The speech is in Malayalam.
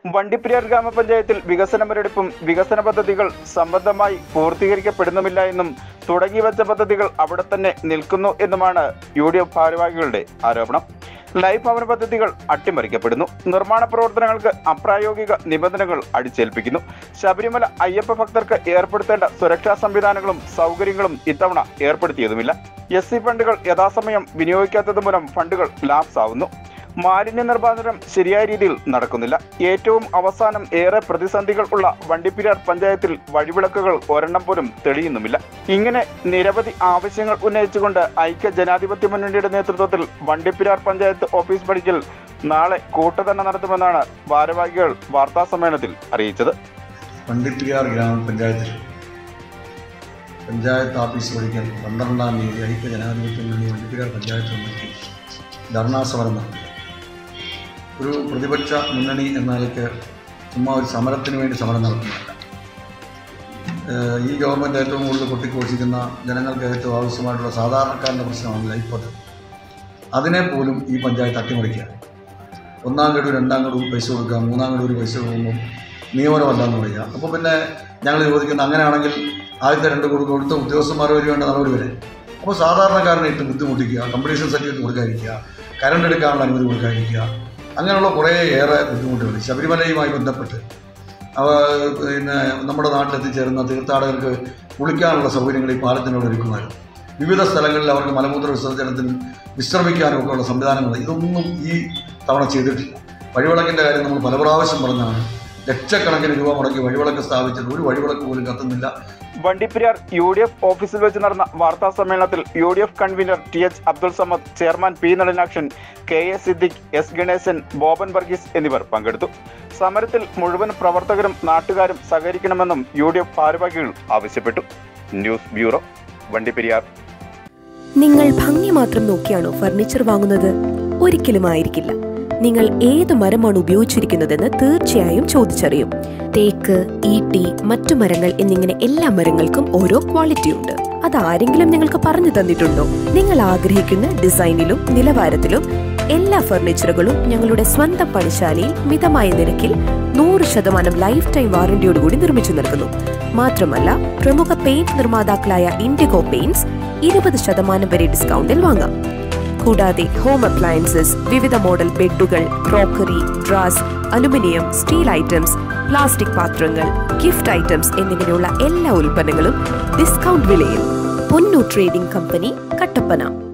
വണ്ടിപ്പെരിയാർ ഗ്രാമപഞ്ചായത്തിൽ വികസന മുരടിപ്പും വികസന പദ്ധതികൾ സംബന്ധമായി പൂർത്തീകരിക്കപ്പെടുന്നുമില്ല എന്നും തുടങ്ങിവെച്ച പദ്ധതികൾ അവിടെ തന്നെ നിൽക്കുന്നു എന്നുമാണ് യു ഡി എഫ് ഭാരവാഹികളുടെ ആരോപണം ലൈഫ് ഭവന പദ്ധതികൾ അട്ടിമറിക്കപ്പെടുന്നു നിർമ്മാണ പ്രവർത്തനങ്ങൾക്ക് അപ്രായോഗിക നിബന്ധനകൾ അടിച്ചേൽപ്പിക്കുന്നു ശബരിമല അയ്യപ്പ ഭക്തർക്ക് ഏർപ്പെടുത്തേണ്ട സുരക്ഷാ സംവിധാനങ്ങളും സൗകര്യങ്ങളും ഇത്തവണ ഏർപ്പെടുത്തിയതുമില്ല എസ് സി ഫണ്ടുകൾ യഥാസമയം വിനിയോഗിക്കാത്തത് മൂലം ഫണ്ടുകൾ ലാപ്സ് ആവുന്നു മാലിന്യ നിർമ്മാർജ്ജനം ശരിയായ രീതിയിൽ നടക്കുന്നില്ല ഏറ്റവും അവസാനം ഏറെ പ്രതിസന്ധികൾ ഉള്ള വണ്ടിപ്പെരിയാർ പഞ്ചായത്തിൽ വഴിവിളക്കുകൾ ഒരെണ്ണം പോലും തെളിയുന്നുമില്ല ഇങ്ങനെ നിരവധി ആവശ്യങ്ങൾ ഉന്നയിച്ചുകൊണ്ട് ഐക്യ ജനാധിപത്യ മുന്നണിയുടെ നേതൃത്വത്തിൽ വണ്ടിപ്പെരിയാർ പഞ്ചായത്ത് ഓഫീസ് പടിക്കൽ നാളെ കൂട്ടുതന്നെ നടത്തുമെന്നാണ് ഭാരവാഹികൾ വാർത്താ സമ്മേളനത്തിൽ അറിയിച്ചത് പണ്ടിപ്പിയാർ ഗ്രാമപഞ്ചായത്തിൽ പഞ്ചായത്ത് ഓഫീസ് പഠിക്കൽ പന്ത്രണ്ടാം തീയതി ഐക്യ ജനാധിപത്യ മുന്നണി വണ്ടിപ്പിയാർ പഞ്ചായത്ത് കമ്മിറ്റി ധർണാ സമരം നടത്തി ഒരു പ്രതിപക്ഷ മുന്നണി എന്ന നിലയ്ക്ക് ചുമ്മാ ഒരു സമരത്തിന് വേണ്ടി സമരം നടത്തുന്നില്ല ഏഹ് ഈ ഗവൺമെൻറ് ഏറ്റവും കൂടുതൽ കൊട്ടിഘോഷിക്കുന്ന ജനങ്ങൾക്ക് ഏറ്റവും ആവശ്യമായിട്ടുള്ള സാധാരണക്കാരൻ്റെ പ്രശ്നമാണ് ലൈഫ് പദ്ധതി അതിനെ പോലും ഈ പഞ്ചായത്ത് അട്ടിമറിക്കുക ഒന്നാം ഗഡു രണ്ടാം ഗഡു പൈസ കൊടുക്കുക മൂന്നാം ഗഡു പൈസ കൊടുക്കുമ്പോൾ നിയമനമല്ലെന്ന് പറയുക അപ്പോൾ പിന്നെ ഞങ്ങൾ ചോദിക്കുന്നത് അങ്ങനെയാണെങ്കിൽ ആദ്യത്തെ രണ്ട് കൊടു കൊടുത്ത ഉദ്യോഗസ്ഥന്മാർ വഴി വേണ്ട നടപടി വരെ അപ്പോൾ സാധാരണക്കാരനെ ഇട്ട് ബുദ്ധിമുട്ടിക്കുക കമ്പനീഷൻ സർട്ടിഫിക്കറ്റ് കൊടുക്കാതിരിക്കുക കരണ്ട് എടുക്കാനുള്ള അനുമതി കൊടുക്കാതിരിക്കുക അങ്ങനെയുള്ള കുറേ ഏറെ ബുദ്ധിമുട്ടുകൾ ശബരിമലയുമായി ബന്ധപ്പെട്ട് അവ പിന്നെ നമ്മുടെ നാട്ടിലെത്തിച്ചേരുന്ന തീർത്ഥാടകർക്ക് കുളിക്കാനുള്ള സൗകര്യങ്ങൾ ഈ പാലത്തിനോട് ഒരുക്കുമായിരുന്നു വിവിധ സ്ഥലങ്ങളിൽ അവർക്ക് മലമൂത്ര വിസർജനത്തിനും വിശ്രമിക്കാനും ഒക്കെ ഉള്ള സംവിധാനങ്ങൾ ഇതൊന്നും ഈ തവണ ചെയ്തിട്ടില്ല വഴിവിളക്കിൻ്റെ കാര്യം നമ്മൾ പല പ്രാവശ്യം പറഞ്ഞാണ് ലക്ഷക്കണക്കിന് രൂപ മുടക്കി വഴിവിളക്ക് സ്ഥാപിച്ചിട്ട് ഒരു വഴിവിളക്ക് പോലും കത്തുന്നില്ല വണ്ടിപ്പെരിയാർ യു ഡി എഫ് ഓഫീസിൽ വെച്ച് നടന്ന വാർത്താ സമ്മേളനത്തിൽ U D F convener T H Abdul Samad chairman P Nalinakshan K A Siddique S Ganesan Boban Varghese എന്നിവർ പങ്കെടുത്തു സമരത്തിൽ മുഴുവൻ പ്രവർത്തകരും നാട്ടുകാരും സഹകരിക്കണമെന്നും യു ഡി എഫ് ഭാരവാഹികൾ ആവശ്യപ്പെട്ടു ന്യൂസ് ബ്യൂറോ വണ്ടിപ്പെരിയാർ നിങ്ങൾ ഭംഗി മാത്രം നോക്കിയാണോ ഫർണിച്ചർ വാങ്ങുന്നത് ഒരിക്കലും ആയിരിക്കില്ല നിങ്ങൾ ഏത് മരമാണ് ഉപയോഗിച്ചിരിക്കുന്നതെന്ന് തീർച്ചയായും ചോദിച്ചറിയും തേക്ക് ഈട്ടി മറ്റു മരങ്ങൾ എന്നിങ്ങനെ എല്ലാ മരങ്ങൾക്കും ഓരോ ക്വാളിറ്റി ഉണ്ട് അത് ആരെങ്കിലും നിങ്ങൾക്ക് പറഞ്ഞു തന്നിട്ടുണ്ടോ നിങ്ങൾ ആഗ്രഹിക്കുന്ന ഡിസൈനിലും നിലവാരത്തിലും എല്ലാ ഫർണിച്ചറുകളും ഞങ്ങളുടെ സ്വന്തം പണിശാലയിൽ മിതമായ നിരക്കിൽ നൂറ് ശതമാനം ലൈഫ് ടൈം വാറന്റിയോടുകൂടി നിർമ്മിച്ചു നൽകുന്നു മാത്രമല്ല പ്രമുഖ പെയിന്റ് നിർമ്മാതാക്കളായ ഇൻഡിഗോ പെയിന്റ്സ് ഇരുപത് ശതമാനം വരെ ഡിസ്കൗണ്ടിൽ വാങ്ങാം കൂടാതെ ഹോം അപ്ലയൻസസ് വിവിധ മോഡൽ ബെഡുകൾ crockery drawers aluminium steel items plastic പാത്രങ്ങൾ ഗിഫ്റ്റ് ഐറ്റംസ് എന്നിങ്ങനെയുള്ള എല്ലാ ഉൽപ്പന്നങ്ങളും ഡിസ്കൗണ്ട് വിലയിൽ പൊന്നു ട്രേഡിംഗ് കമ്പനി കട്ടപ്പന